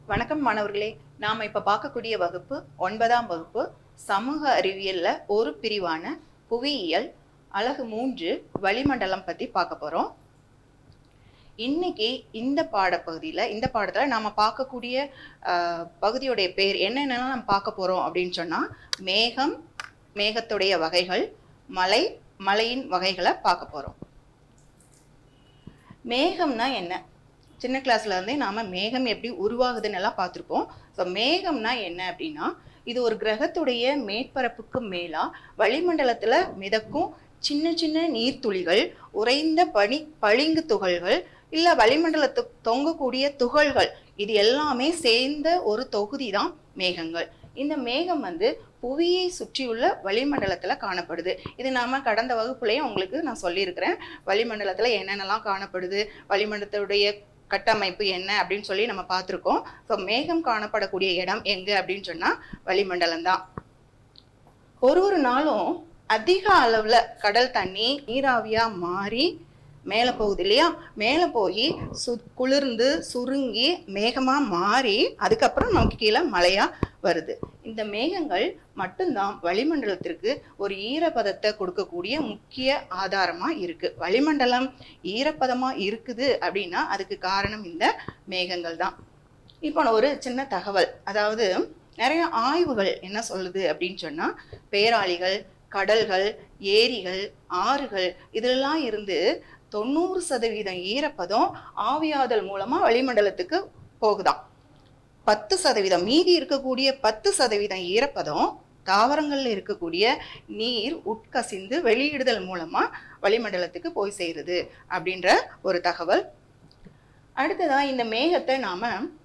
வணக்கம் மாணவர்களே நாம் இப்போ பார்க்கக்கூடிய வகுப்பு ஒன்பதாம் வகுப்பு சமூக அறிவியல்ல ஒரு பிரிவான புவியியல் அழகு மூன்று வளிமண்டலம் பற்றி பார்க்க போகிறோம் இன்னைக்கு இந்த பாடப்பகுதியில் இந்த பாடத்தில் நாம் பார்க்கக்கூடிய ஆஹ், பகுதியுடைய பேர் என்னென்னலாம் நம்ம பார்க்க போகிறோம் அப்படின்னு சொன்னால் மேகம் மேகத்துடைய வகைகள் மலை மலையின் வகைகளை பார்க்க போகிறோம் மேகம்னா என்ன சின்ன கிளாஸ்ல இருந்தே நாம மேகம் எப்படி உருவாகுதுன்னு எல்லாம் பார்த்துருப்போம் ஸோ மேகம்னா என்ன அப்படின்னா இது ஒரு கிரகத்துடைய மேற்பரப்புக்கு மேலா வளிமண்டலத்துல மிதக்கும் சின்ன சின்ன நீர்த்துளிகள் உறைந்த பனி பளிங்கு துகள்கள் இல்ல வளிமண்டலத்துக்கு தொங்கக்கூடிய துகள்கள் இது எல்லாமே சேர்ந்த ஒரு தொகுதி தான் மேகங்கள் இந்த மேகம் வந்து புவியை சுற்றியுள்ள வளிமண்டலத்துல காணப்படுது இது நாம கடந்த வகுப்புலயும் உங்களுக்கு நான் சொல்லியிருக்கிறேன் வளிமண்டலத்துல என்னென்னலாம் காணப்படுது வளிமண்டலத்துடைய கட்டமைப்பு என்ன அப்படின்னு சொல்லி நம்ம பார்த்துருக்கோம் ஸோ மேகம் காணப்படக்கூடிய இடம் எங்க அப்படின்னு சொன்னா வளிமண்டலம் தான் ஒரு ஒரு நாளும் அதிக அளவுல கடல் தண்ணி நீராவியா மாறி மேலே போகுது இல்லையா மேலே போய் சு குளிர்ந்து சுருங்கி மேகமாக மாறி அதுக்கப்புறம் நமக்கு கீழே மழையாக வருது இந்த மேகங்கள் மட்டும்தான் வளிமண்டலத்திற்கு ஒரு ஈரப்பதத்தை கொடுக்கக்கூடிய முக்கிய ஆதாரமாக இருக்கு வளிமண்டலம் ஈரப்பதமாக இருக்குது அப்படின்னா அதுக்கு காரணம் இந்த மேகங்கள் தான் இப்போ நான் ஒரு சின்ன தகவல் அதாவது நிறைய ஆய்வுகள் என்ன சொல்லுது அப்படின்னு சொன்னால் பேராளிகள் கடல்கள் ஏரிகள் ஆறுகள் இதெல்லாம் இருந்து தொண்ணூறு சதவீதம் ஈரப்பதம் ஆவியாதல் மூலமா வளிமண்டலத்துக்கு போகுதாம் பத்து சதவீதம் மீதி இருக்கக்கூடிய பத்து சதவீதம் ஈரப்பதம் தாவரங்கள்ல இருக்கக்கூடிய நீர் உட்கசிந்து வெளியிடுதல் மூலமா வளிமண்டலத்துக்கு போய் சேருது அப்படின்ற ஒரு தகவல் அடுத்ததா இந்த மேகத்தை நாம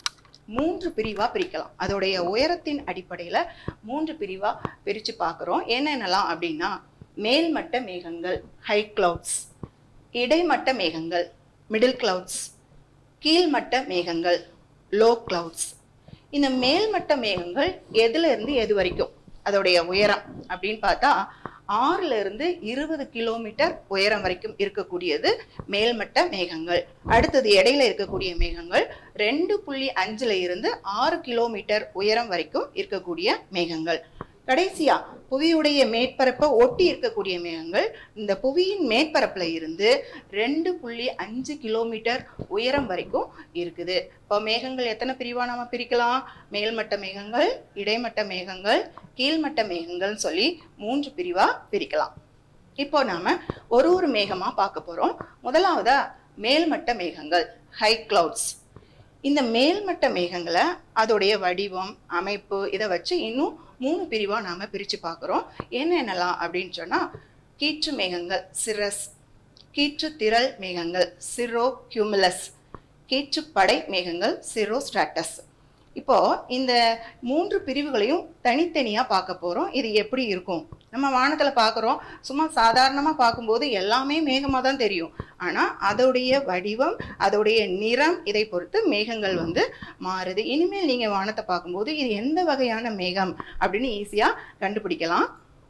மூன்று பிரிவா பிரிக்கலாம் அதோடைய உயரத்தின் அடிப்படையில மூன்று பிரிவா பிரிச்சு பார்க்குறோம் என்னென்னலாம் அப்படின்னா மேல்மட்ட மேகங்கள் ஹை கிளவுட்ஸ் இடைமட்ட மேகங்கள் மிடில் கிளவுட்ஸ் கீழ்மட்ட மேகங்கள் லோ கிளவுட்ஸ் இந்த மேல்மட்ட மேகங்கள் எதுல இருந்து எது வரைக்கும் அதோடைய உயரம் அப்படின்னு பார்த்தா ஆறுல இருந்து இருபது கிலோமீட்டர் உயரம் வரைக்கும் இருக்கக்கூடியது மேல்மட்ட மேகங்கள் அடுத்தது இடையில இருக்கக்கூடிய மேகங்கள் ரெண்டு புள்ளி அஞ்சுல இருந்து ஆறு கிலோமீட்டர் உயரம் வரைக்கும் இருக்கக்கூடிய மேகங்கள் கடைசியா புவியுடைய மேற்பரப்பை ஒட்டி இருக்கக்கூடிய மேகங்கள் இந்த புவியின் மேற்பரப்புல இருந்து ரெண்டு புள்ளி அஞ்சு கிலோமீட்டர் உயரம் வரைக்கும் இருக்குது இப்போ மேகங்கள் எத்தனை பிரிவா நாம பிரிக்கலாம் மேல்மட்ட மேகங்கள் இடைமட்ட மேகங்கள் கீழ்மட்ட மேகங்கள்னு சொல்லி மூன்று பிரிவா பிரிக்கலாம் இப்போ நாம ஒரு ஒரு மேகமா பார்க்க போறோம் முதலாவதா மேல்மட்ட மேகங்கள் ஹை கிளவுட்ஸ் இந்த மேல்மட்ட மேகங்களை அதோடைய வடிவம் அமைப்பு இதை வச்சு இன்னும் மூணு பிரிவா நாம பிரிச்சு பார்க்குறோம் என்னென்னலாம் அப்படின்னு சொன்னா கீற்று மேகங்கள் சிரஸ் கீற்று திரள் மேகங்கள் சிரோ கியூமுலஸ் கீற்றுப்படை மேகங்கள் சிரோ ஸ்ட்ராட்டஸ் இப்போ இந்த மூன்று பிரிவுகளையும் தனித்தனியா பார்க்க போறோம் இது எப்படி இருக்கும் நம்ம வானத்துல பார்க்குறோம் சும்மா சாதாரணமா பார்க்கும்போது எல்லாமே மேகமா தான் தெரியும் ஆனா அதோடைய வடிவம் அதோடைய நிறம் இதை பொறுத்து மேகங்கள் வந்து மாறுது இனிமேல் நீங்க வானத்தை பார்க்கும்போது இது எந்த வகையான மேகம் அப்படின்னு ஈஸியா கண்டுபிடிக்கலாம்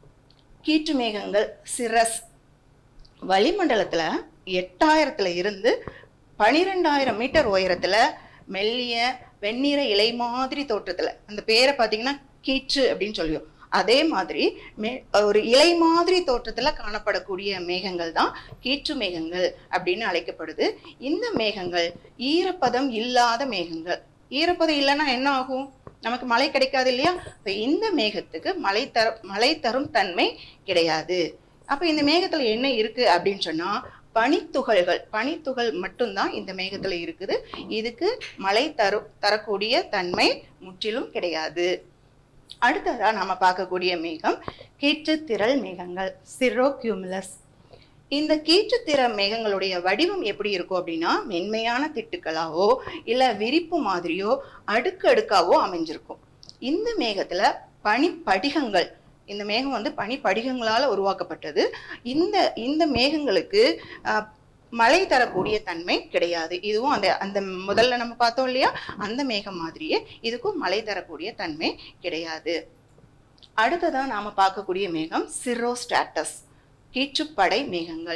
கீற்று மேகங்கள் சிரஸ் வளிமண்டலத்துல எட்டாயிரத்துல இருந்து பனிரெண்டாயிரம் மீட்டர் உயரத்துல மெல்லிய வெண்ணிற இலை மாதிரி தோற்றத்துல அந்த பேரை பார்த்தீங்கன்னா கீற்று அப்படின்னு சொல்லியும் அதே மாதிரி மே ஒரு இலை மாதிரி தோற்றத்துல காணப்படக்கூடிய மேகங்கள் தான் கீற்று மேகங்கள் அப்படின்னு அழைக்கப்படுது இந்த மேகங்கள் ஈரப்பதம் இல்லாத மேகங்கள் ஈரப்பதம் இல்லைன்னா என்ன ஆகும் நமக்கு மழை கிடைக்காது இல்லையா இப்ப இந்த மேகத்துக்கு மழை தர மழை தரும் தன்மை கிடையாது அப்ப இந்த மேகத்துல என்ன இருக்கு அப்படின்னு சொன்னா பனித்துகள்கள் பனித்துகள் மட்டும்தான் இந்த மேகத்துல இருக்குது இதுக்கு மழை தரு தரக்கூடிய தன்மை முற்றிலும் கிடையாது அடுத்ததா நாம பார்க்கக்கூடிய மேகம் கீற்றுத்திரள் மேகங்கள் சிரோக்யூமுலஸ் இந்த கீற்றுத்திர மேகங்களுடைய வடிவம் எப்படி இருக்கும் அப்படின்னா மென்மையான திட்டுக்களாவோ இல்ல விரிப்பு மாதிரியோ அடுக்கு அடுக்காவோ அமைஞ்சிருக்கும் இந்த மேகத்துல பனிப்படிகங்கள் இந்த மேகம் வந்து பனிப்படிகங்களால உருவாக்கப்பட்டது இந்த இந்த மேகங்களுக்கு ஆஹ், மழை தரக்கூடிய தன்மை கிடையாது இதுவும் அந்த அந்த முதல்ல நம்ம பார்த்தோம் இல்லையா அந்த மேகம் மாதிரியே இதுக்கும் மழை தரக்கூடிய தன்மை கிடையாது அடுத்ததா நாம பார்க்கக்கூடிய மேகம் சிரோஸ்டாட்டஸ் கீற்றுப்படை மேகங்கள்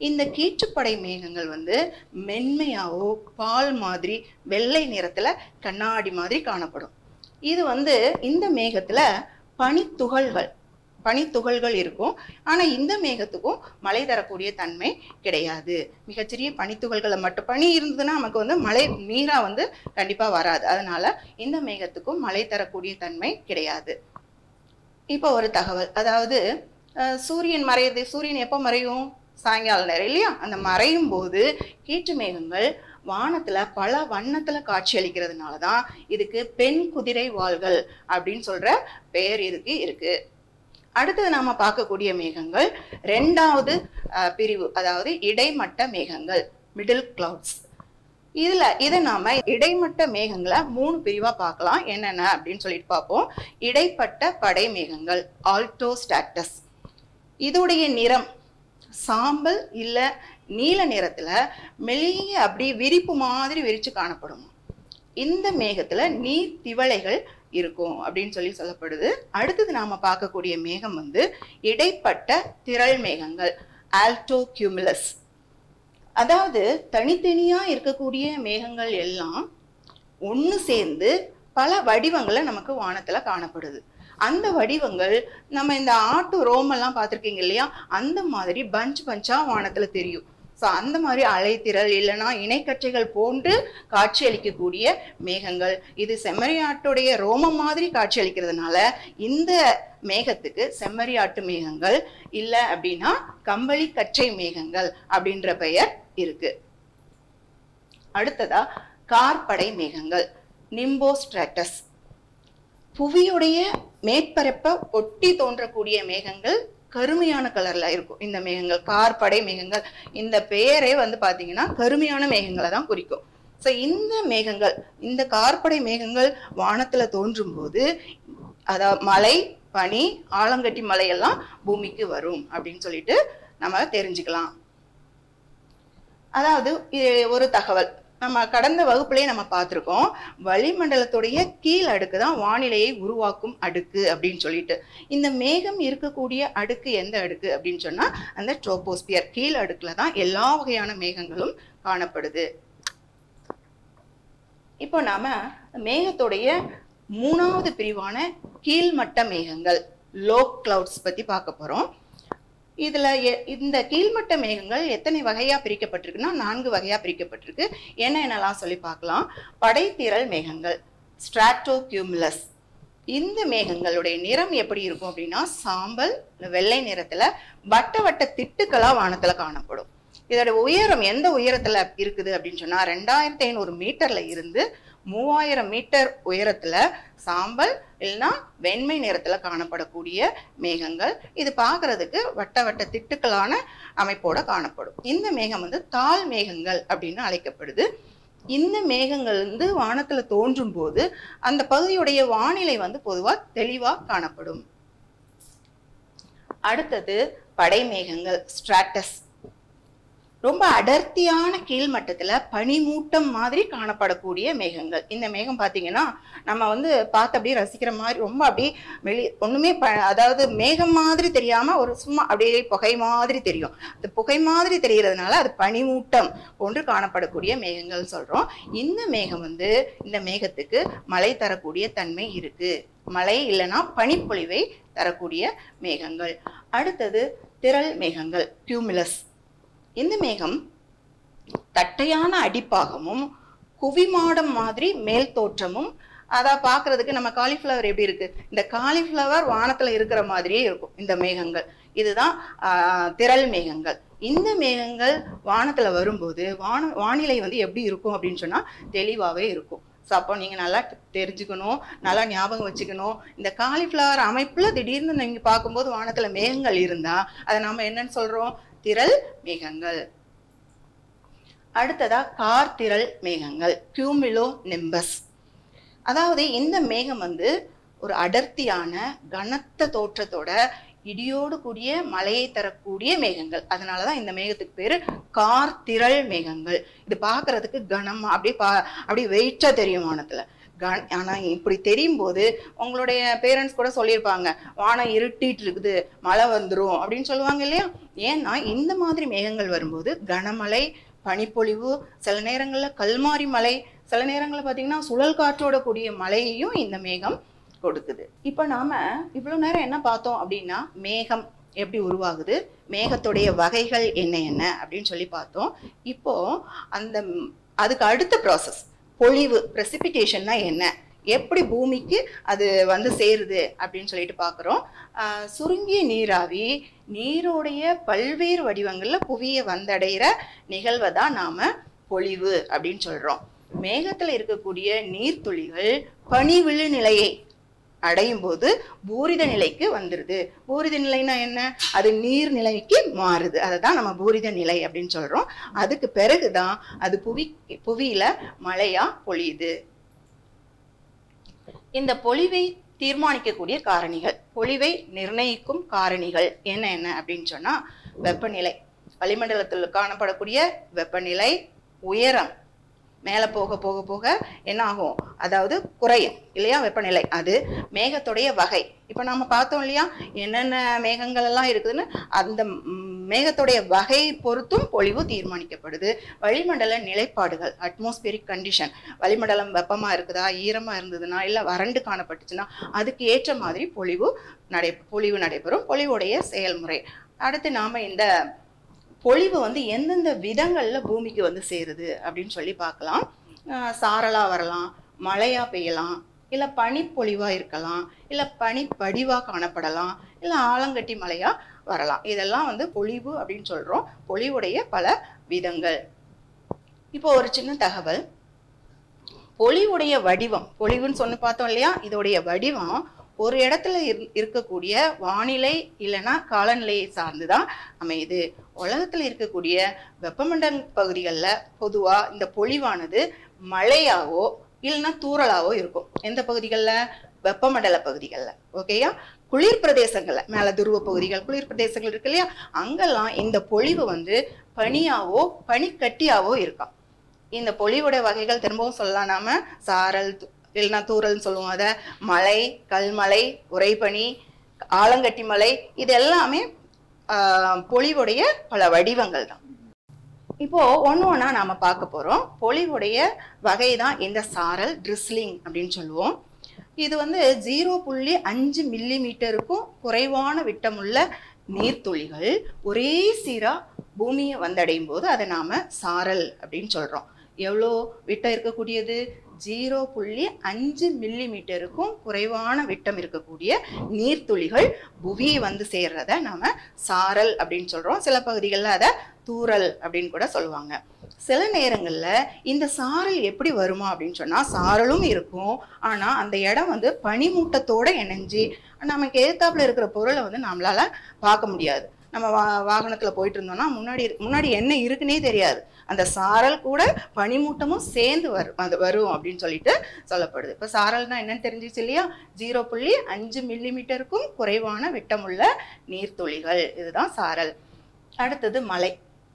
இந்த கீற்றுப்படை மேகங்கள் வந்து மென்மையாவோ பால் மாதிரி வெள்ளை நிறத்துல கண்ணாடி மாதிரி காணப்படும் இது வந்து இந்த மேகத்துல பனித்துகள்கள் பனித்துகள்கள் இருக்கும் ஆனா இந்த மேகத்துக்கும் மழை தரக்கூடிய தன்மை கிடையாது மிகச்சிறிய பனித்துகள்களை மட்டும் பனி இருந்ததுன்னா நமக்கு வந்து மழை நீரா வந்து கண்டிப்பா வராது அதனால இந்த மேகத்துக்கும் மழை தரக்கூடிய தன்மை கிடையாது இப்போ ஒரு தகவல் அதாவது அஹ், சூரியன் மறையுது சூரியன் எப்போ மறையும் சாயங்கால நேரம் இல்லையா அந்த மறையும் போது கீற்று மேகங்கள் வானத்துல பல வண்ணத்துல காட்சி அளிக்கிறதுனால தான் இதுக்கு பெண் குதிரை வாள்கள் அப்படின்னு சொல்ற பெயர் இதுக்கு இருக்கு அடுத்தது நாம பார்க்கக்கூடிய மேகங்கள் ரெண்டாவது அஹ், பிரிவு அதாவது இடைமட்ட மேகங்கள் மிடில் கிளவுட்ஸ் இதுல இதை நாம இடைமட்ட மேகங்களை மூணு பிரிவா பார்க்கலாம் என்னென்ன அப்படின்னு சொல்லிட்டு பார்ப்போம் இடைப்பட்ட படை மேகங்கள் ஆல்டோ ஸ்டாட்டஸ் இதோடைய நிறம் சாம்பல் இல்ல நீல நிறத்துல மெல்லிய அப்படி விரிப்பு மாதிரி விரிச்சு காணப்படும் இந்த மேகத்துல நீர் திவளைகள் இருக்கும் அப்படின்னு சொல்லி சொல்லப்படுது அடுத்தது நாம பார்க்கக்கூடிய மேகம் வந்து இடைப்பட்ட திரள் மேகங்கள் ஆல்டோ கியூமுலஸ் அதாவது தனித்தனியா இருக்கக்கூடிய மேகங்கள் எல்லாம் ஒன்று சேர்ந்து பல வடிவங்களை நமக்கு வானத்துல காணப்படுது அந்த வடிவங்கள் நம்ம இந்த ஆட்டு ரோமெல்லாம் பார்த்துருக்கீங்க இல்லையா அந்த மாதிரி பஞ்ச் பஞ்சா வானத்துல தெரியும் ஸோ அந்த மாதிரி அலைத்திரள் இல்லைன்னா இணைக்கற்றைகள் போன்று காட்சியளிக்கக்கூடிய மேகங்கள் இது செம்மறியாட்டுடைய ரோமம் மாதிரி காட்சியளிக்கிறதுனால இந்த மேகத்துக்கு செம்மறியாட்டு மேகங்கள் இல்லை அப்படின்னா கம்பளி கற்றை மேகங்கள் அப்படின்ற பெயர் இருக்கு அடுத்ததா கார்படை மேகங்கள் நிம்போஸ்ட்ராட்டஸ் புவியுடைய மேற்பரப்பை ஒட்டி தோன்றக்கூடிய மேகங்கள் கருமையான கலர்ல இருக்கும் இந்த மேகங்கள் கார்படை மேகங்கள் இந்த பெயரே வந்து பாத்தீங்கன்னா கருமையான மேகங்களை தான் குறிக்கும் ஸோ இந்த மேகங்கள் இந்த கார்படை மேகங்கள் வானத்துல தோன்றும் போது அதாவது மலை பனி ஆலங்கட்டி மலையெல்லாம் பூமிக்கு வரும் அப்படின்னு சொல்லிட்டு நம்ம தெரிஞ்சுக்கலாம் அதாவது இது ஒரு தகவல் நம்ம கடந்த வகுப்புலயே நம்ம பார்த்துருக்கோம் வளிமண்டலத்துடைய கீழ் அடுக்கு தான் வானிலையை உருவாக்கும் அடுக்கு அப்படின்னு சொல்லிட்டு இந்த மேகம் இருக்கக்கூடிய அடுக்கு எந்த அடுக்கு அப்படின்னு சொன்னா அந்த ட்ரோபோஸ்பியர் கீழ் அடுக்குல தான் எல்லா வகையான மேகங்களும் காணப்படுது இப்போ நாம மேகத்துடைய மூணாவது பிரிவான கீழ்மட்ட மேகங்கள் லோ கிளவுட்ஸ் பத்தி பார்க்க போறோம் இதுல எ- இந்த கீழ்மட்ட மேகங்கள் எத்தனை வகையா பிரிக்கப்பட்டிருக்குன்னா நான்கு வகையா பிரிக்கப்பட்டிருக்கு என்ன என்னெல்லாம் சொல்லி பார்க்கலாம் படைத்திரள் மேகங்கள் ஸ்ட்ராட்டோகியூமுலஸ் இந்த மேகங்களுடைய நிறம் எப்படி இருக்கும் அப்படின்னா சாம்பல் வெள்ளை நிறத்துல வட்ட வட்ட திட்டுக்களா வானத்துல காணப்படும் இதோட உயரம் எந்த உயரத்துல இருக்குது அப்படின்னு சொன்னா ரெண்டாயிரத்தி ஐநூறு மீட்டர்ல இருந்து மூவாயிரம் மீட்டர் உயரத்துல சாம்பல் இல்லைன்னா வெண்மை நிறத்துல காணப்படக்கூடிய மேகங்கள் இது பார்க்கிறதுக்கு வட்ட வட்ட திட்டுக்களான அமைப்போட காணப்படும் இந்த மேகம் வந்து தாழ் மேகங்கள் அப்படின்னு அழைக்கப்படுது இந்த மேகங்கள் வந்து வானத்துல தோன்றும் போது அந்த பகுதியுடைய வானிலை வந்து பொதுவா தெளிவா காணப்படும் அடுத்தது படை மேகங்கள் ஸ்ட்ராட்டஸ் ரொம்ப அடர்த்தியான கீழ்மட்டத்துல பனிமூட்டம் மாதிரி காணப்படக்கூடிய மேகங்கள் இந்த மேகம் பாத்தீங்கன்னா நம்ம வந்து பார்த்து அப்படியே ரசிக்கிற மாதிரி ரொம்ப அப்படியே வெளி ஒண்ணுமே ப அதாவது மேகம் மாதிரி தெரியாம ஒரு சும்மா அப்படியே புகை மாதிரி தெரியும் அந்த புகை மாதிரி தெரியறதுனால அது பனிமூட்டம் போன்று காணப்படக்கூடிய மேகங்கள் சொல்றோம் இந்த மேகம் வந்து இந்த மேகத்துக்கு மழை தரக்கூடிய தன்மை இருக்கு மழை இல்லைன்னா பனிப்பொழிவை தரக்கூடிய மேகங்கள் அடுத்தது திரள் மேகங்கள் கியூமிலஸ் இந்த மேகம் தட்டையான அடிப்பாகமும் குவிமாடம் மாதிரி மேல் தோற்றமும் அதை பார்க்கிறதுக்கு நம்ம காலிஃப்ளவர் எப்படி இருக்கு இந்த காலிஃப்ளவர் வானத்துல இருக்கிற மாதிரியே இருக்கும் இந்த மேகங்கள் இதுதான் ஆஹ், திரள் மேகங்கள் இந்த மேகங்கள் வானத்துல வரும்போது வான வானிலை வந்து எப்படி இருக்கும் அப்படின்னு சொன்னா தெளிவாகவே இருக்கும் ஸோ அப்போ நீங்கள் நல்லா தெரிஞ்சுக்கணும் நல்லா ஞாபகம் வச்சுக்கணும் இந்த காலிஃப்ளவர் அமைப்பில் திடீர்னு நீங்கள் பார்க்கும்போது வானத்தில் மேகங்கள் இருந்தால் அதை நாம் என்னன்னு சொல்கிறோம் திரள் மேகங்கள் அடுத்ததா கார் திரள் மேகங்கள் கியூமிலோ நிம்பஸ் அதாவது இந்த மேகம் வந்து ஒரு அடர்த்தியான கனத்த தோற்றத்தோட இடியோடு கூடிய மழையை தரக்கூடிய மேகங்கள் அதனாலதான் இந்த மேகத்துக்கு பேரு கார் திரள் மேகங்கள் இது பார்க்கிறதுக்கு கனமா அப்படியே பா அப்படியே வெயிட்டா தெரியும் வானத்துல கன ஆனால் இப்படி தெரியும் போது உங்களுடைய பேரண்ட்ஸ் கூட சொல்லியிருப்பாங்க வானம் இருட்டிட்டு இருக்குது மழை வந்துடும் அப்படின்னு சொல்லுவாங்க இல்லையா ஏன்னா இந்த மாதிரி மேகங்கள் வரும்போது கனமழை பனிப்பொழிவு சில நேரங்களில் கல்மாரி மழை சில நேரங்களில் பார்த்தீங்கன்னா சுழல் காற்றோட கூடிய மழையையும் இந்த மேகம் கொடுக்குது இப்போ நாம இவ்வளோ நேரம் என்ன பார்த்தோம் அப்படின்னா மேகம் எப்படி உருவாகுது மேகத்துடைய வகைகள் என்ன என்ன அப்படின்னு சொல்லி பார்த்தோம் இப்போ அந்த ம், அதுக்கு அடுத்த ப்ராசஸ் பொழிவு precipitation-னா என்ன எப்படி பூமிக்கு அது வந்து சேருது அப்படின்னு சொல்லிட்டு பார்க்குறோம் சுருங்கிய நீராவி நீரோடைய பல்வேறு வடிவங்களில் புவியை வந்தடைகிற நிகழ்வை தான் நாம் பொழிவு அப்படின்னு சொல்கிறோம் மேகத்தில் இருக்கக்கூடிய நீர்த்துளிகள் பனிவிழு நிலையை அடையும் போது பூரித நிலைக்கு வந்துருது பூரித நிலைனா என்ன அது நீர் நிலைக்கு மாறுது அதை தான் நம்ம பூரித நிலை அப்படின்னு சொல்றோம் அதுக்கு பிறகுதான் அது புவி புவியில மழையா பொழியுது இந்த பொழிவை தீர்மானிக்கக்கூடிய காரணிகள் பொழிவை நிர்ணயிக்கும் காரணிகள் என்ன என்ன அப்படின்னு சொன்னா வெப்பநிலை வளிமண்டலத்தில் காணப்படக்கூடிய வெப்பநிலை உயரம் மேலே போக போக போக என்ன ஆகும் அதாவது குறையும் இல்லையா வெப்பநிலை அது மேகத்துடைய வகை இப்போ நாம பார்த்தோம் இல்லையா என்னென்ன மேகங்கள் எல்லாம் இருக்குதுன்னு அந்த ம், மேகத்துடைய வகையை பொறுத்தும் பொழிவு தீர்மானிக்கப்படுது வளிமண்டல நிலைப்பாடுகள் அட்மாஸ்பியரிக் கண்டிஷன் வளிமண்டலம் வெப்பமா இருக்குதா ஈரமா இருந்ததுன்னா இல்லை வறண்டு காணப்பட்டுச்சுன்னா அதுக்கு ஏற்ற மாதிரி பொழிவு நடை பொழிவு நடைபெறும் பொழிவுடைய செயல்முறை அடுத்து நாம இந்த பொழிவு வந்து எந்தெந்த விதங்கள்ல பூமிக்கு வந்து சேருது அப்படின்னு சொல்லி பார்க்கலாம் ஆஹ் சாரலா வரலாம் மழையா பெய்யலாம் இல்ல பனிப்பொழிவா இருக்கலாம் இல்ல பனிப்படிவா காணப்படலாம் இல்ல ஆலங்கட்டி மழையா வரலாம் இதெல்லாம் வந்து பொழிவு அப்படின்னு சொல்றோம் பொழிவுடைய பல விதங்கள் இப்போ ஒரு சின்ன தகவல் பொழிவுடைய வடிவம் பொழிவுன்னு சொன்னு பார்த்தோம் இல்லையா இதோடைய வடிவம் ஒரு இடத்துல இரு- இருக்கக்கூடிய வானிலை இல்லைன்னா காலநிலையை சார்ந்து தான் அமையுது உலகத்துல இருக்கக்கூடிய வெப்பமண்டல பகுதிகளில் பொதுவா இந்த பொழிவானது மழையாவோ இல்லைன்னா தூறலாவோ இருக்கும் எந்த பகுதிகளில் வெப்பமண்டல பகுதிகளில் ஓகேயா குளிர் பிரதேசங்கள்ல மேல துருவ பகுதிகள் குளிர் பிரதேசங்கள் இருக்கு இல்லையா அங்கெல்லாம் இந்த பொழிவு வந்து பனியாவோ பனிக்கட்டியாவோ இருக்கும் இந்த பொழிவோட வகைகள் திரும்பவும் சொல்லலாம் நாம சாரல் து- இல்லைன்னா தூறல்னு சொல்லுவோம் அதை மலை கல்மலை உறைபனி ஆலங்கட்டி மலை இது எல்லாமே ஆஹ், பொழிவுடைய பல வடிவங்கள் தான் இப்போ ஒன்று ஒன்றா நாம பார்க்க போறோம் பொழிவுடைய வகை தான் இந்த சாரல் ட்ரிஸ்லிங் அப்படின்னு சொல்லுவோம் இது வந்து ஜீரோ புள்ளி அஞ்சு மில்லி மீட்டருக்கும் குறைவான விட்டமுள்ள நீர்த்துளிகள் ஒரே சீரா பூமியை வந்தடையும் போது அதை நாம சாரல் அப்படின்னு சொல்றோம் எவ்வளோ விட்டம் இருக்கக்கூடியது ஜீரோ புள்ளி அஞ்சு மில்லி மீட்டருக்கும் குறைவான விட்டம் இருக்கக்கூடிய நீர்த்துளிகள் புவியை வந்து சேர்றத நாம சாரல் அப்படின்னு சொல்றோம் சில பகுதிகளில் அதை தூறல் அப்படின்னு கூட சொல்லுவாங்க சில நேரங்கள்ல இந்த சாரல் எப்படி வருமா அப்படின்னு சொன்னா சாரலும் இருக்கும் ஆனா அந்த இடம் வந்து பனிமூட்டத்தோட இணைஞ்சு நமக்கு எதிர்த்தாப்புல இருக்கிற பொருளை வந்து நம்மளால பார்க்க முடியாது நம்ம வா வாகனத்துல போயிட்டு இருந்தோம்னா முன்னாடி இரு- முன்னாடி என்ன இருக்குன்னே தெரியாது அந்த சாரல் கூட பனிமூட்டமும் சேர்ந்து வரும் அது வரும் அப்படின்னு சொல்லிட்டு சொல்லப்படுது இப்போ சாரல்னா என்னன்னு தெரிஞ்சிச்சு இல்லையா ஜீரோ புள்ளி அஞ்சு மில்லி மீட்டருக்கும் குறைவான விட்டமுள்ள நீர்த்துளிகள் இதுதான் சாரல் அடுத்தது மலை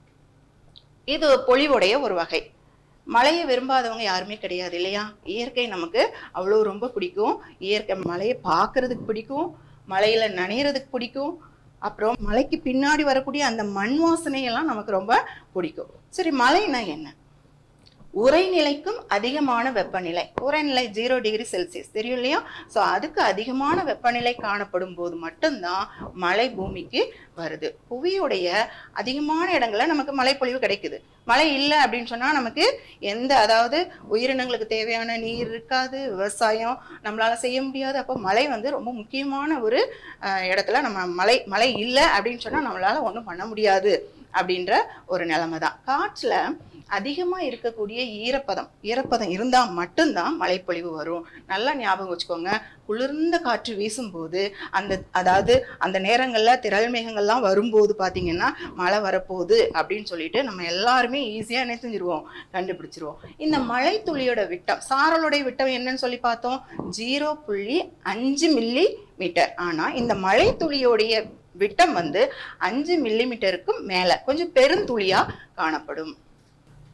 இது பொழிவுடைய ஒரு வகை மழையை விரும்பாதவங்க யாருமே கிடையாது இல்லையா இயற்கை நமக்கு அவ்வளோ ரொம்ப பிடிக்கும் இயற்கை மழையை பார்க்கறதுக்கு பிடிக்கும் மழையில நனையிறதுக்கு பிடிக்கும் அப்புறம் மலைக்கு பின்னாடி வரக்கூடிய அந்த மண் வாசனையெல்லாம் நமக்கு ரொம்ப பிடிக்கும் சரி மழைனா என்ன உறைநிலைக்கும் அதிகமான வெப்பநிலை உறைநிலை ஜீரோ டிகிரி செல்சியஸ் தெரியும் இல்லையா ஸோ அதுக்கு அதிகமான வெப்பநிலை காணப்படும் போது மட்டும்தான் மழை பூமிக்கு வருது புவியுடைய அதிகமான இடங்கள்ல நமக்கு மழைப்பொழிவு கிடைக்குது மழை இல்லை அப்படின்னு சொன்னா நமக்கு எந்த அதாவது உயிரினங்களுக்கு தேவையான நீர் இருக்காது விவசாயம் நம்மளால செய்ய முடியாது அப்போ மழை வந்து ரொம்ப முக்கியமான ஒரு அஹ், இடத்துல நம்ம மழை மழை இல்லை அப்படின்னு சொன்னா நம்மளால ஒன்றும் பண்ண முடியாது அப்படின்ற ஒரு நிலைமை தான் காற்றுல அதிகமாக இருக்கக்கூடிய ஈரப்பதம் ஈரப்பதம் இருந்தால் மட்டும்தான் மழைப்பொழிவு வரும் நல்லா ஞாபகம் வச்சுக்கோங்க குளிர்ந்த காற்று வீசும்போது அந்த அதாவது அந்த நேரங்களில் திரள் மேகங்கள்லாம் வரும்போது பார்த்தீங்கன்னா மழை வரப்போகுது அப்படின்னு சொல்லிட்டு நம்ம எல்லாருமே ஈஸியாக என்ன செஞ்சிருவோம் கண்டுபிடிச்சிருவோம் இந்த மழை துளியோட விட்டம் சாரலுடைய விட்டம் என்னன்னு சொல்லி பார்த்தோம் ஜீரோ புள்ளி அஞ்சு மில்லி மீட்டர் ஆனால் இந்த மழை துளியோடைய விட்டம் வந்து அஞ்சு மில்லி மீட்டருக்கும் மேலே கொஞ்சம் பெருந்துளியாக காணப்படும்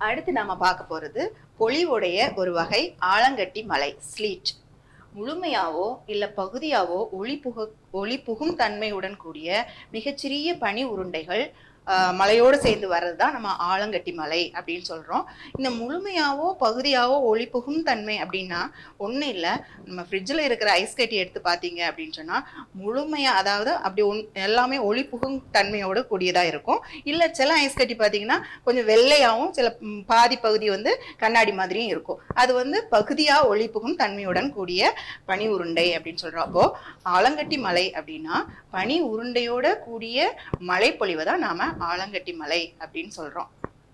அடுத்து நாம பார்க்க போறது பொலிவுடைய ஒரு வகை ஆலங்கட்டி மலை ஸ்லீட் முழுமையாவோ இல்ல பகுதியாவோ ஒளி புக ஒளி புகும் தன்மையுடன் கூடிய மிகச்சிறிய பனி உருண்டைகள் ஆஹ், மலையோடு சேர்ந்து வர்றது தான் நம்ம ஆலங்கட்டி மலை அப்படின்னு சொல்றோம் இந்த முழுமையாவோ பகுதியாவோ ஒளி புகும் தன்மை அப்படின்னா ஒன்றும் இல்லை நம்ம ஃப்ரிட்ஜில் இருக்கிற ஐஸ் கட்டி எடுத்து பார்த்தீங்க அப்படின்னு சொன்னா முழுமையா அதாவது அப்படி ஒன் எல்லாமே ஒளி புகும் தன்மையோடு கூடியதாக இருக்கும் இல்லை சில ஐஸ் கட்டி பார்த்தீங்கன்னா கொஞ்சம் வெள்ளையாகவும் சில ம், பாதி பகுதி வந்து கண்ணாடி மாதிரியும் இருக்கும் அது வந்து பகுதியா ஒளி புகும் தன்மையுடன் கூடிய பனி உருண்டை அப்படின்னு சொல்றோம் அப்போ ஆலங்கட்டி மலை அப்படின்னா பனி உருண்டையோட கூடிய மழைப்பொழிவை தான் நாம ஆலங்கட்டி மலை அப்படின்னு சொல்றோம்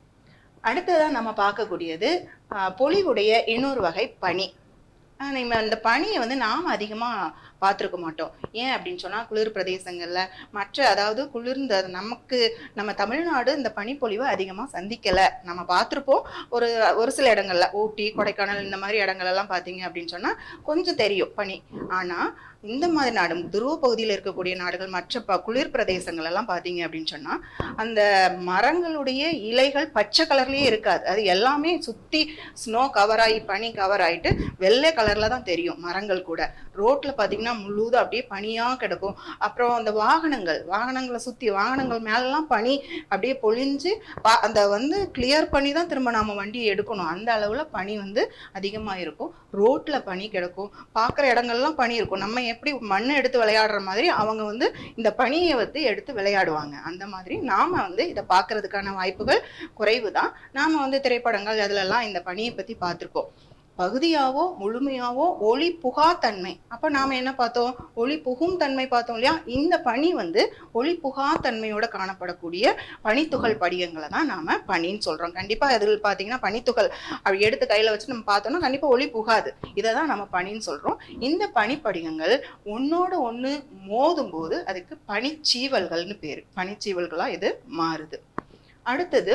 அடுத்ததா நம்ம பார்க்கக்கூடியது ஆஹ், பொலிவுடைய இன்னொரு வகை பனி ஆஹ், நம்ம அந்த பனியை வந்து நாம் அதிகமாக பார்த்துருக்க மாட்டோம் ஏன் அப்படின்னு சொன்னால் குளிர் பிரதேசங்களில் மற்ற அதாவது குளிர்ந்த நமக்கு நம்ம தமிழ்நாடு இந்த பனிப்பொழிவை அதிகமாக சந்திக்கலை நம்ம பார்த்துருப்போம் ஒரு ஒரு சில இடங்கள்ல ஊட்டி கொடைக்கானல் இந்த மாதிரி இடங்கள்லாம் பார்த்தீங்க அப்படின்னு சொன்னால் கொஞ்சம் தெரியும் பனி ஆனால் இந்த மாதிரி நாடு துருவ பகுதியில் இருக்கக்கூடிய நாடுகள் மற்ற ப குளிர் பிரதேசங்கள் எல்லாம் பார்த்தீங்க அப்படின்னு சொன்னால் அந்த மரங்களுடைய இலைகள் பச்சை கலர்லேயே இருக்காது அது எல்லாமே சுற்றி ஸ்னோ கவர் ஆகி பனி கவர் ஆகிட்டு வெள்ளை கலரில் தான் தெரியும் மரங்கள் கூட ரோட்டில் பார்த்தீங்கன்னா முழுதும் அப்படியே பனியாக கிடக்கும் அப்புறம் அந்த வாகனங்கள் வாகனங்களை சுற்றி வாகனங்கள் மேலெல்லாம் பனி அப்படியே பொழிஞ்சு பா அந்த வந்து கிளியர் பண்ணி தான் திரும்ப நாம வண்டியை எடுக்கணும் அந்த அளவில் பனி வந்து அதிகமாக இருக்கும் ரோட்டில் பனி கிடக்கும் பார்க்குற இடங்கள்லாம் பனி இருக்கும் நம்ம எப்படி மண்ணை எடுத்து விளையாடுற மாதிரி அவங்க வந்து இந்த பனியை வந்து எடுத்து விளையாடுவாங்க அந்த மாதிரி நாம் வந்து இதை பார்க்கறதுக்கான வாய்ப்புகள் குறைவு தான் நாம் வந்து திரைப்படங்கள் அதிலெல்லாம் இந்த பனியை பற்றி பார்த்துருக்கோம் பகுதியாவோ முழுமையாவோ ஒளி புகா தன்மை அப்ப நாம என்ன பார்த்தோம் ஒளி புகும் தன்மை பார்த்தோம் இல்லையா இந்த பனி வந்து ஒளி புகா தன்மையோட காணப்படக்கூடிய பனித்துகள் படிகங்களை தான் நாம பனின்னு சொல்றோம் கண்டிப்பா அதில் பாத்தீங்கன்னா பனித்துகள் அப்படி எடுத்து கையில வச்சு நம்ம பார்த்தோம்னா கண்டிப்பா ஒளி புகாது இதை தான் நம்ம பனின்னு சொல்றோம் இந்த பனிப்படிகங்கள் ஒன்னோட ஒண்ணு மோதும் போது அதுக்கு பனிச்சீவல்கள்னு பேரு பனிச்சீவல்களா இது மாறுது அடுத்தது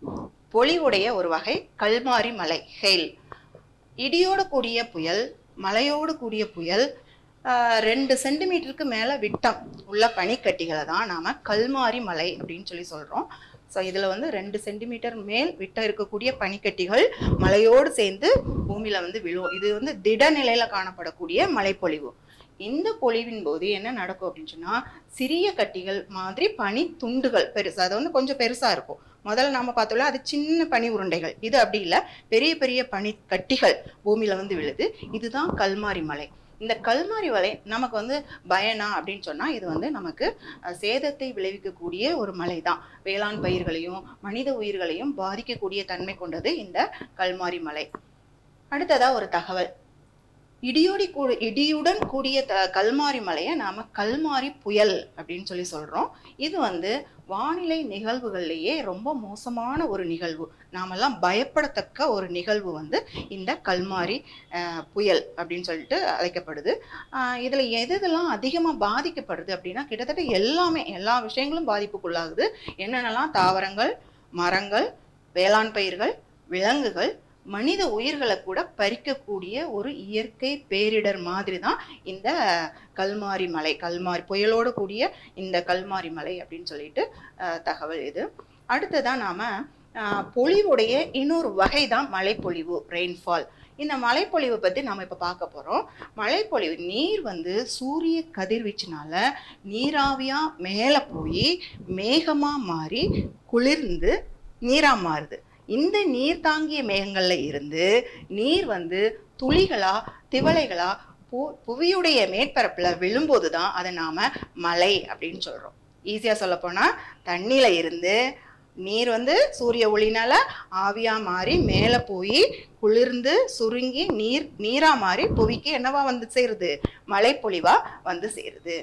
பொலிவுடைய ஒரு வகை கல்மாரி மலை ஹெயில் இடியோடு கூடிய புயல் மழையோடு கூடிய புயல் ஆஹ், ரெண்டு சென்டிமீட்டருக்கு மேலே விட்டம் உள்ள பனிக்கட்டிகளை தான் நாம் கல்மாரி மலை அப்படின்னு சொல்லி சொல்கிறோம் ஸோ இதில் வந்து ரெண்டு சென்டிமீட்டர் மேல் விட்டம் இருக்கக்கூடிய பனிக்கட்டிகள் மலையோடு சேர்ந்து பூமியில் வந்து விழும் இது வந்து திடநிலையில் காணப்படக்கூடிய மழைப்பொழிவு இந்த பொழிவின் போது என்ன நடக்கும் அப்படின்னு சொன்னால் சிறிய கட்டிகள் மாதிரி பனி துண்டுகள் பெருசு அது வந்து கொஞ்சம் பெருசாக இருக்கும் முதல்ல நாம பார்த்தோம்ல அது சின்ன பனி உருண்டைகள் இது அப்படி இல்லை பெரிய பெரிய பனி கட்டிகள் பூமியில வந்து விழுது இதுதான் கல்மாரி மலை இந்த கல்மாரி மலை நமக்கு வந்து பயனா அப்படின்னு சொன்னா இது வந்து நமக்கு அஹ், சேதத்தை விளைவிக்கக்கூடிய ஒரு மலை தான் வேளாண் பயிர்களையும் மனித உயிர்களையும் பாதிக்கக்கூடிய தன்மை கொண்டது இந்த கல்மாரி மலை அடுத்ததா ஒரு தகவல் இடியோடி கூ இடியுடன் கூடிய த கல்மாரி மலையை நாம கல்மாரி புயல் அப்படின்னு சொல்லி சொல்றோம் இது வந்து வானிலை நிகழ்வுகள்லேயே ரொம்ப மோசமான ஒரு நிகழ்வு நாமெல்லாம் பயப்படத்தக்க ஒரு நிகழ்வு வந்து இந்த கல்மாரி அஹ், புயல் அப்படின்னு சொல்லிட்டு அழைக்கப்படுது ஆஹ் இதுல எது எதெல்லாம் அதிகமாக பாதிக்கப்படுது அப்படின்னா கிட்டத்தட்ட எல்லாமே எல்லா விஷயங்களும் பாதிப்புக்குள்ளாகுது என்னென்னலாம் தாவரங்கள் மரங்கள் வேளாண் பயிர்கள் விலங்குகள் மனித உயிர்களை கூட பறிக்கக்கூடிய ஒரு இயற்கை பேரிடர் மாதிரி தான் இந்த கல்மாரி மலை கல்மாரி புயலோடு கூடிய இந்த கல்மாரி மலை அப்படின்னு சொல்லிட்டு அஹ், தகவல் இது அடுத்ததான் நாம அஹ், பொழிவுடைய இன்னொரு வகை தான் மழைப்பொழிவு ரெயின்ஃபால் இந்த மழைப்பொழிவை பற்றி நம்ம இப்போ பார்க்க போகிறோம் மழைப்பொழிவு நீர் வந்து சூரிய கதிர்வீச்சுனால நீராவியாக மேலே போய் மேகமாக மாறி குளிர்ந்து நீராக மாறுது இந்த நீர் தாங்கிய மேகங்கள்ல இருந்து நீர் வந்து துளிகளா திவலைகளா பு புவியுடைய மேற்பரப்புல விழும்போது தான் அதை நாம மலை அப்படின்னு சொல்றோம் ஈஸியா சொல்ல போனா தண்ணியில இருந்து நீர் வந்து சூரிய ஒளினால ஆவியா மாறி மேலே போய் குளிர்ந்து சுருங்கி நீர் நீரா மாறி புவிக்கு என்னவா வந்து சேருது மழைப்பொழிவா வந்து சேருது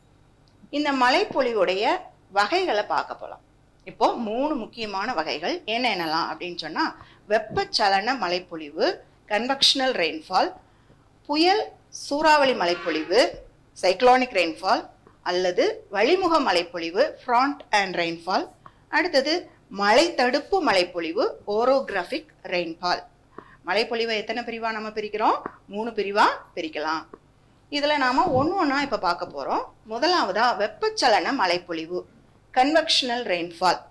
இந்த மழைப்பொழிவுடைய வகைகளை பார்க்க போலாம் இப்போ மூணு முக்கியமான வகைகள் என்னென்னலாம் அப்படின்னு சொன்னா வெப்பச்சலன மழைப்பொழிவு கன்வெக்ஷனல் ரெயின்ஃபால் புயல் சூறாவளி மழைப்பொழிவு சைக்ளோனிக் ரெயின்ஃபால் அல்லது வழிமுக மழைப்பொழிவு ஃப்ராண்ட் அண்ட் ரெயின்ஃபால் அடுத்தது மழை தடுப்பு மழைப்பொழிவு ஓரோகிராஃபிக் ரெயின்ஃபால் மழைப்பொழிவை எத்தனை பிரிவா நம்ம பிரிக்கிறோம் மூணு பிரிவா பிரிக்கலாம் இதுல நாம ஒன்று ஒன்றா இப்போ பார்க்க போறோம் முதலாவதா வெப்பச்சலன மழைப்பொழிவு கன்வெக்ஷனல் ரெயின்ஃபால்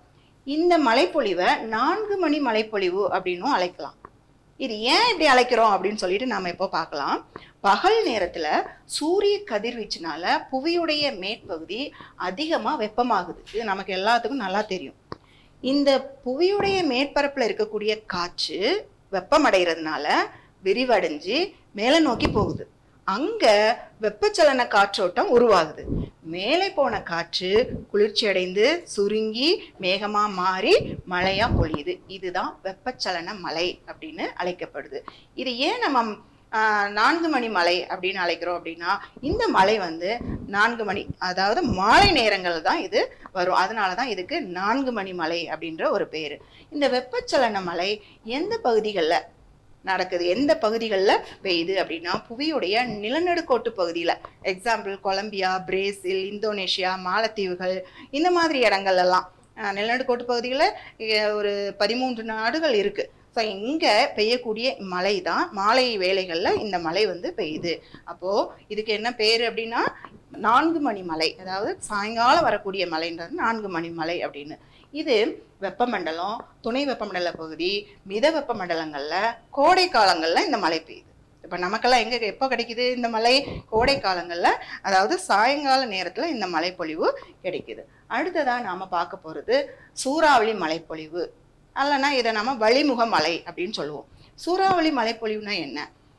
இந்த மழைப்பொழிவை நான்கு மணி மழைப்பொழிவு அப்படின்னும் அழைக்கலாம் இது ஏன் இப்படி அழைக்கிறோம் அப்படின்னு சொல்லிட்டு நாம இப்போ பார்க்கலாம் பகல் நேரத்துல சூரிய கதிர்வீச்சுனால புவியுடைய மேற்பகுதி அதிகமா வெப்பமாகுது இது நமக்கு எல்லாத்துக்கும் நல்லா தெரியும் இந்த புவியுடைய மேற்பரப்புல இருக்கக்கூடிய காற்று வெப்பமடைகிறதுனால விரிவடைஞ்சு மேலே நோக்கி போகுது அங்க வெப்பச்சலன காற்றோட்டம் உருவாகுது மேலே போன காற்று குளிர்ச்சி அடைந்து சுருங்கி மேகமா மாறி மழையா பொழியுது இதுதான் வெப்பச்சலன மலை அப்படின்னு அழைக்கப்படுது இது ஏன் நம்ம ஆஹ், நான்கு மணி மலை அப்படின்னு அழைக்கிறோம் அப்படின்னா இந்த மலை வந்து நான்கு மணி அதாவது மாலை நேரங்கள் தான் இது வரும் அதனால தான் இதுக்கு நான்கு மணி மலை அப்படின்ற ஒரு பேர் இந்த வெப்பச்சலன மலை எந்த பகுதிகளில் நடக்குது எந்த பகுதிகளில் பெய்யுது அப்படின்னா புவியுடைய நிலநடுக்கோட்டு பகுதியில் எக்ஸாம்பிள் கொலம்பியா பிரேசில் இந்தோனேஷியா மாலத்தீவுகள் இந்த மாதிரி இடங்கள்ல எல்லாம் அஹ், நிலநடுக்கோட்டு பகுதிகளில் ஒரு பதிமூன்று நாடுகள் இருக்கு ஸோ இங்கே பெய்யக்கூடிய மழை தான் மாலை வேளைகளில் இந்த மழை வந்து பெய்யுது அப்போது இதுக்கு என்ன பேர் அப்படின்னா நான்கு மணி மலை அதாவது சாயங்காலம் வரக்கூடிய மலைன்றது நான்கு மணி மலை அப்படின்னு இது வெப்பமண்டலம் துணை வெப்பமண்டல பகுதி மித வெப்பமண்டலங்களில் கோடை காலங்களில் இந்த மழை பெய்யுது இப்போ நமக்கெல்லாம் எங்கே எப்போ கிடைக்குது இந்த மழை கோடை காலங்களில் அதாவது சாயங்கால நேரத்தில் இந்த மழைப்பொழிவு கிடைக்குது அடுத்ததாக நாம் பார்க்க போகிறது சூறாவளி மழைப்பொழிவு அல்லனா இதை நம்ம வழிமுக மலை அப்படின்னு சொல்லுவோம் சூறாவளி மழைப்பொழிவுனா என்ன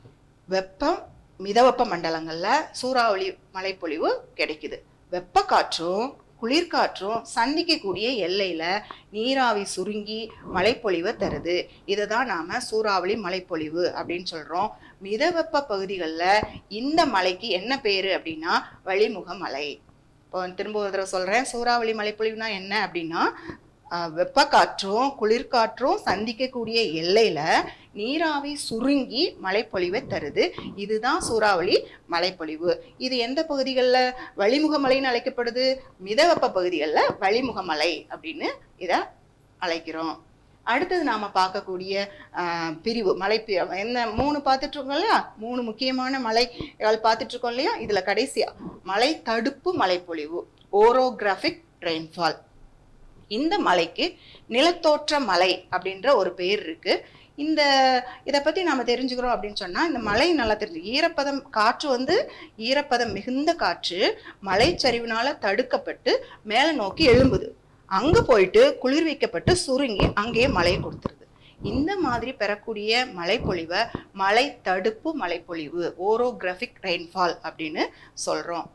வெப்பம் மிதவெப்ப மண்டலங்களில் சூறாவளி மழைப்பொழிவு கிடைக்குது வெப்ப காற்றும் குளிர்காற்றும் சந்திக்கக்கூடிய எல்லையில நீராவி சுருங்கி மழைப்பொழிவை தருது இதை தான் நாம சூறாவளி மழைப்பொழிவு அப்படின்னு சொல்றோம் மிதவெப்ப பகுதிகளில் இந்த மலைக்கு என்ன பேரு அப்படின்னா வழிமுக மலை இப்போ திரும்ப ஒரு தடவை சொல்றேன் சூறாவளி மழைப்பொழிவுனா என்ன அப்படின்னா ஆஹ், வெப்ப காற்றும் குளிர்காற்றும் சந்திக்கக்கூடிய எல்லையில நீராவி சுருங்கி மழைப்பொழிவை தருது இதுதான் சூறாவளி மழைப்பொழிவு இது எந்த பகுதிகளில் வழிமுக மலைன்னு அழைக்கப்படுது மிதவெப்ப பகுதிகளில் வழிமுக மலை அப்படின்னு இதை அழைக்கிறோம் அடுத்தது நாம பார்க்கக்கூடிய ஆஹ், பிரிவு மலை பி- என்ன மூணு பார்த்துட்டு இருக்கோம் இல்லையா மூணு முக்கியமான மலைகள் பார்த்துட்டு இருக்கோம் இல்லையா இதுல கடைசியா மலை தடுப்பு மழைப்பொழிவு ஓரோகிராஃபிக் ரெயின்ஃபால் இந்த மலைக்கு நிலத்தோற்ற மலை அப்படின்ற ஒரு பேர் இருக்கு இந்த இதை பத்தி நாம தெரிஞ்சுக்கிறோம் அப்படின்னு சொன்னா இந்த மலை நல்லா தெரிஞ்சு ஈரப்பதம் காற்று வந்து ஈரப்பதம் மிகுந்த காற்று மலைச்சரிவினால தடுக்கப்பட்டு மேலே நோக்கி எழும்புது அங்க போயிட்டு குளிர்விக்கப்பட்டு சுருங்கி அங்கேயே மழையை கொடுத்துருது இந்த மாதிரி பெறக்கூடிய மழைப்பொழிவை மலை தடுப்பு மழைப்பொழிவு ஓரோகிராஃபிக் ரெயின்ஃபால் அப்படின்னு சொல்றோம்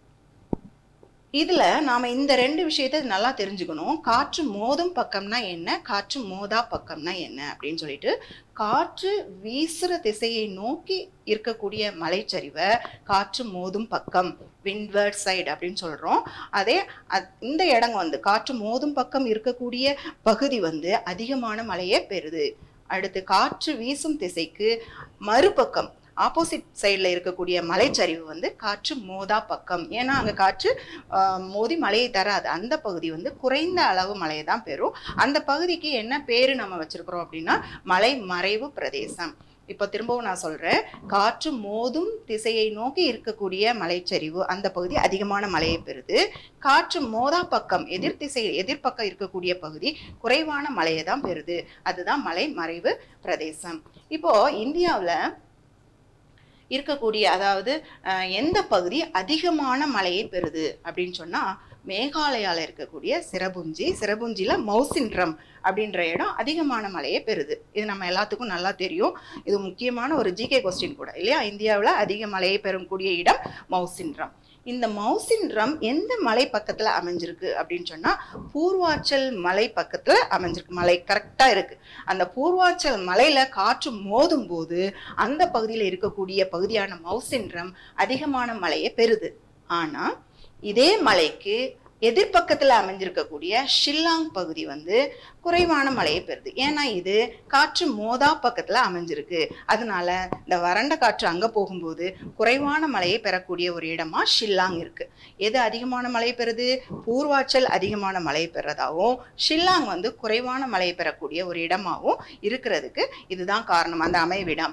இதுல நாம இந்த ரெண்டு விஷயத்தை நல்லா தெரிஞ்சுக்கணும் காற்று மோதும் பக்கம்னா என்ன காற்று மோதா பக்கம்னா என்ன அப்படின்னு சொல்லிட்டு காற்று வீசுற திசையை நோக்கி இருக்கக்கூடிய மலைச்சரிவை காற்று மோதும் பக்கம் விண்ட்வர்ட் சைடு அப்படின்னு சொல்றோம் அதே அத்- இந்த இடம் வந்து காற்று மோதும் பக்கம் இருக்கக்கூடிய பகுதி வந்து அதிகமான மழையை பெறுது அடுத்து காற்று வீசும் திசைக்கு மறுபக்கம் ஆப்போசிட் சைடில் இருக்கக்கூடிய மலைச்சரிவு வந்து காற்று மோதா பக்கம் ஏன்னா அங்கே காற்று ஆஹ், மோதி மழையை தராது அந்த பகுதி வந்து குறைந்த அளவு மழையை தான் பெறும் அந்த பகுதிக்கு என்ன பேரு நம்ம வச்சிருக்கிறோம் அப்படின்னா மலை மறைவு பிரதேசம் இப்போ திரும்பவும் நான் சொல்றேன் காற்று மோதும் திசையை நோக்கி இருக்கக்கூடிய மலைச்சரிவு அந்த பகுதி அதிகமான மழையை பெறுது காற்று மோதா பக்கம் எதிர் திசையில் எதிர்ப்பக்கம் இருக்கக்கூடிய பகுதி குறைவான மழையை தான் பெறுது அதுதான் மலை மறைவு பிரதேசம் இப்போ இந்தியாவில் இருக்கக்கூடிய அதாவது அஹ், எந்த பகுதி அதிகமான மழையை பெறுது அப்படின்னு சொன்னா மேகாலயால இருக்கக்கூடிய சிரபுஞ்சி சிரபுஞ்சில மௌசின்ட்ரம் அப்படின்ற இடம் அதிகமான மழையை பெறுது இது நம்ம எல்லாத்துக்கும் நல்லா தெரியும் இது முக்கியமான ஒரு ஜிகே கொஸ்டின் கூட இல்லையா இந்தியாவில் அதிக மழையை பெறக்கூடிய இடம் மௌசின்ட்ரம் இந்த மௌசின்ட்ரம் எந்த மலை பக்கத்துல அமைஞ்சிருக்கு அப்படின்னு சொன்னா பூர்வாச்சல் மலை பக்கத்துல அமைஞ்சிருக்கு மலை கரெக்டா இருக்கு அந்த பூர்வாச்சல் மலையில காற்று மோதும் போது அந்த பகுதியில் இருக்கக்கூடிய பகுதியான மௌசின்ட்ரம் அதிகமான மழையை பெறுது ஆனா இதே மலைக்கு எதிர்ப்பக்கத்துல அமைஞ்சிருக்கக்கூடிய ஷில்லாங் பகுதி வந்து குறைவான மழையை பெறுது ஏன்னா இது காற்று மோதா பக்கத்துல அமைஞ்சிருக்கு அதனால இந்த வறண்ட காற்று அங்க போகும்போது குறைவான மழையை பெறக்கூடிய ஒரு இடமா ஷில்லாங் இருக்கு எது அதிகமான மழை பெறுது பூர்வாச்சல் அதிகமான மழையை பெறதாவும் ஷில்லாங் வந்து குறைவான மழையை பெறக்கூடிய ஒரு இடமாவும் இருக்கிறதுக்கு இதுதான் காரணம் அந்த அமைவிடம்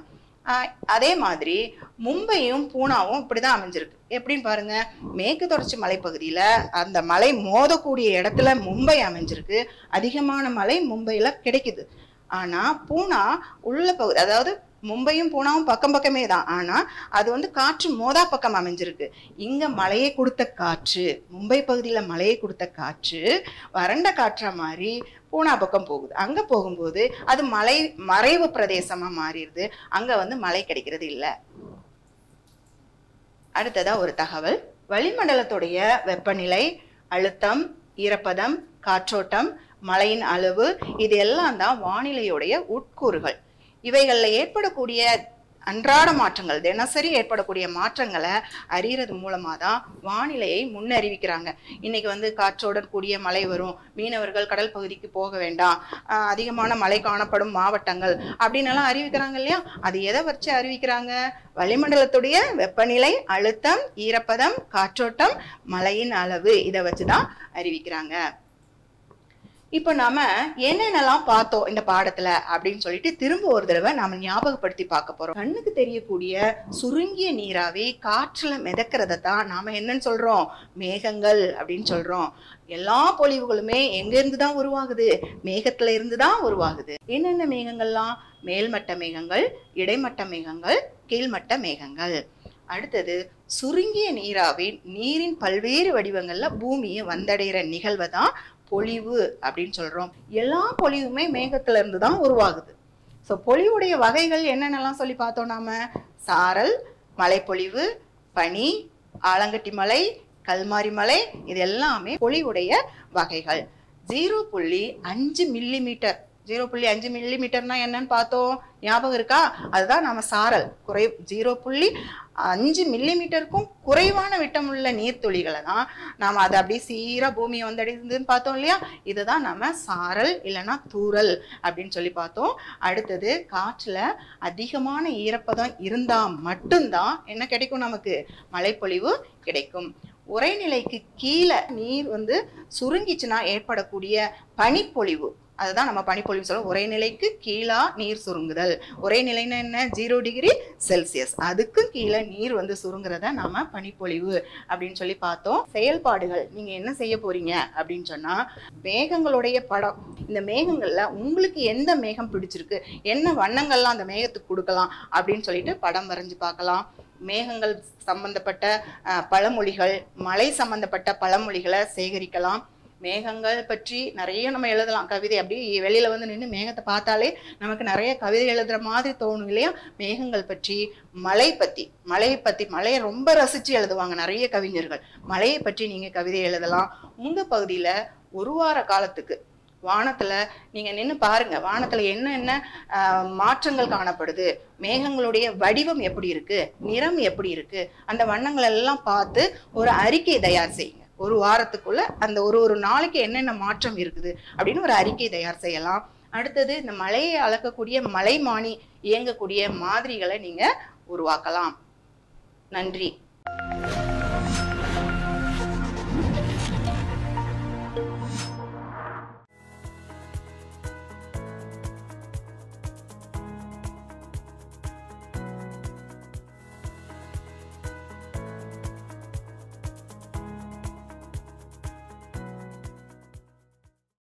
ஆஹ் அதே மாதிரி மும்பையும் பூனாவும் இப்படிதான் அமைஞ்சிருக்கு எப்படின்னு பாருங்க மேற்கு தொடர்ச்சி மலைப்பகுதியில அந்த மலை மோதக்கூடிய இடத்துல மும்பை அமைஞ்சிருக்கு அதிகமான மழை மும்பையில கிடைக்குது ஆனா பூனா உள்ள பகுதி அதாவது மும்பையும் பூனாவும் பக்கம் பக்கமே தான் ஆனா அது வந்து காற்று மோதா பக்கம் அமைஞ்சிருக்கு இங்க மழையை கொடுத்த காற்று மும்பை பகுதியில மழையை கொடுத்த காற்று வறண்ட காற்றா மாறி பூனா பக்கம் போகுது அங்க போகும்போது அது மலை மறைவு பிரதேசமா மாறிடுது அங்க வந்து மழை கிடைக்கிறது இல்ல அடுத்ததா ஒரு தகவல் வளிமண்டலத்துடைய வெப்பநிலை அழுத்தம் ஈரப்பதம் காற்றோட்டம் மழையின் அளவு இது எல்லாம் தான் வானிலையுடைய உட்கூறுகள் இவைகள்ல ஏற்படக்கூடிய அன்றாட மாற்றங்கள் தினசரி ஏற்படக்கூடிய மாற்றங்களை அறியறது மூலமா தான் வானிலையை முன்னறிவிக்கிறாங்க இன்னைக்கு வந்து காற்றோடன் கூடிய மழை வரும் மீனவர்கள் கடல் பகுதிக்கு போக வேண்டாம் ஆஹ் அதிகமான மழை காணப்படும் மாவட்டங்கள் அப்படின்னு எல்லாம் அறிவிக்கிறாங்க இல்லையா அது எதை வச்சு அறிவிக்கிறாங்க வளிமண்டலத்துடைய வெப்பநிலை அழுத்தம் ஈரப்பதம் காற்றோட்டம் மழையின் அளவு இதை வச்சுதான் அறிவிக்கிறாங்க இப்போ நாம என்னென்னலாம் பார்த்தோம் இந்த பாடத்துல அப்படின்னு சொல்லிட்டு திரும்ப ஒரு தடவை நாம ஞாபகப்படுத்தி பார்க்க போறோம் கண்ணுக்கு தெரியக்கூடிய சுருங்கிய நீராவி காற்றுல மிதக்கிறத தான் நாம என்னன்னு சொல்றோம் மேகங்கள் அப்படின்னு சொல்றோம் எல்லா பொழிவுகளுமே எங்க இருந்து தான் உருவாகுது மேகத்துல இருந்து தான் உருவாகுது என்னென்ன மேகங்கள்லாம் மேல்மட்ட மேகங்கள் இடைமட்ட மேகங்கள் கீழ்மட்ட மேகங்கள் அடுத்தது சுருங்கிய நீராவி நீரின் பல்வேறு வடிவங்கள்ல பூமியை வந்தடைகிற நிகழ்வை தான் பொழிவு அப்படின்னு சொல்றோம் எல்லா பொழிவுமே மேகத்துல இருந்து தான் உருவாகுது ஸோ பொழிவுடைய வகைகள் என்னென்னலாம் சொல்லி பார்த்தோம் நாம சாரல் மலைப்பொழிவு பனி ஆலங்கட்டி மலை கல்மாரி மலை இது எல்லாமே பொழிவுடைய வகைகள் ஜீரோ புள்ளி அஞ்சு மில்லி மீட்டர் ஜீரோ புள்ளி அஞ்சு மில்லி மீட்டர்னா என்னன்னு பார்த்தோம் ஞாபகம் இருக்கா அதுதான் நம்ம சாரல் குறை ஜீரோ புள்ளி அஞ்சு மில்லி மீட்டருக்கும் குறைவான விட்டமுள்ள நீர்த்துளிகளை தான் நாம் அதை அப்படியே சீரா பூமியை வந்து அடைந்ததுன்னு பார்த்தோம் இல்லையா இதுதான் நம்ம சாரல் இல்லைன்னா தூறல் அப்படின்னு சொல்லி பார்த்தோம் அடுத்தது காற்றுல அதிகமான ஈரப்பதம் இருந்தா மட்டும்தான் என்ன கிடைக்கும் நமக்கு மழைப்பொழிவு கிடைக்கும் உறைநிலைக்கு கீழே நீர் வந்து சுருங்கிச்சுன்னா ஏற்படக்கூடிய பனிப்பொழிவு அதுதான் நம்ம பனிப்பொழிவு சொல்லுவோம் உறைநிலைக்கு கீழா நீர் சுருங்குதல் உறைநிலைன்னா என்ன ஜீரோ டிகிரி செல்சியஸ் அதுக்கும் கீழே நீர் வந்து சுருங்குறத நாம பனிப்பொழிவு அப்படின்னு சொல்லி பார்த்தோம் செயல்பாடுகள் நீங்க என்ன செய்ய போறீங்க அப்படின்னு சொன்னா மேகங்களுடைய படம் இந்த மேகங்கள்ல உங்களுக்கு எந்த மேகம் பிடிச்சிருக்கு என்ன வண்ணங்கள்லாம் அந்த மேகத்துக்கு கொடுக்கலாம் அப்படின்னு சொல்லிட்டு படம் வரைஞ்சு பார்க்கலாம் மேகங்கள் சம்பந்தப்பட்ட அஹ், பழமொழிகள் மழை சம்பந்தப்பட்ட பழமொழிகளை சேகரிக்கலாம் மேகங்கள் பற்றி நிறைய நம்ம எழுதலாம் கவிதை அப்படியே வெளியில வந்து நின்று மேகத்தை பார்த்தாலே நமக்கு நிறைய கவிதை எழுதுற மாதிரி தோணும் இல்லையா மேகங்கள் பற்றி மழை பத்தி மழையை பத்தி மழையை ரொம்ப ரசிச்சு எழுதுவாங்க நிறைய கவிஞர்கள் மழையை பற்றி நீங்க கவிதை எழுதலாம் உங்க பகுதியில ஒரு வார காலத்துக்கு வானத்துல நீங்க நின்னு பாருங்க வானத்துல என்னென்ன ஆஹ், மாற்றங்கள் காணப்படுது மேகங்களுடைய வடிவம் எப்படி இருக்கு நிறம் எப்படி இருக்கு அந்த வண்ணங்கள் எல்லாம் பார்த்து ஒரு அறிக்கை தயார் செய்யுங்க ஒரு வாரத்துக்குள்ள அந்த ஒரு ஒரு நாளைக்கு என்னென்ன மாற்றம் இருக்குது அப்படின்னு ஒரு அறிக்கை தயார் செய்யலாம் அடுத்தது இந்த மழையை அளக்கக்கூடிய மலைமானி இயங்கக்கூடிய மாதிரிகளை நீங்க உருவாக்கலாம் நன்றி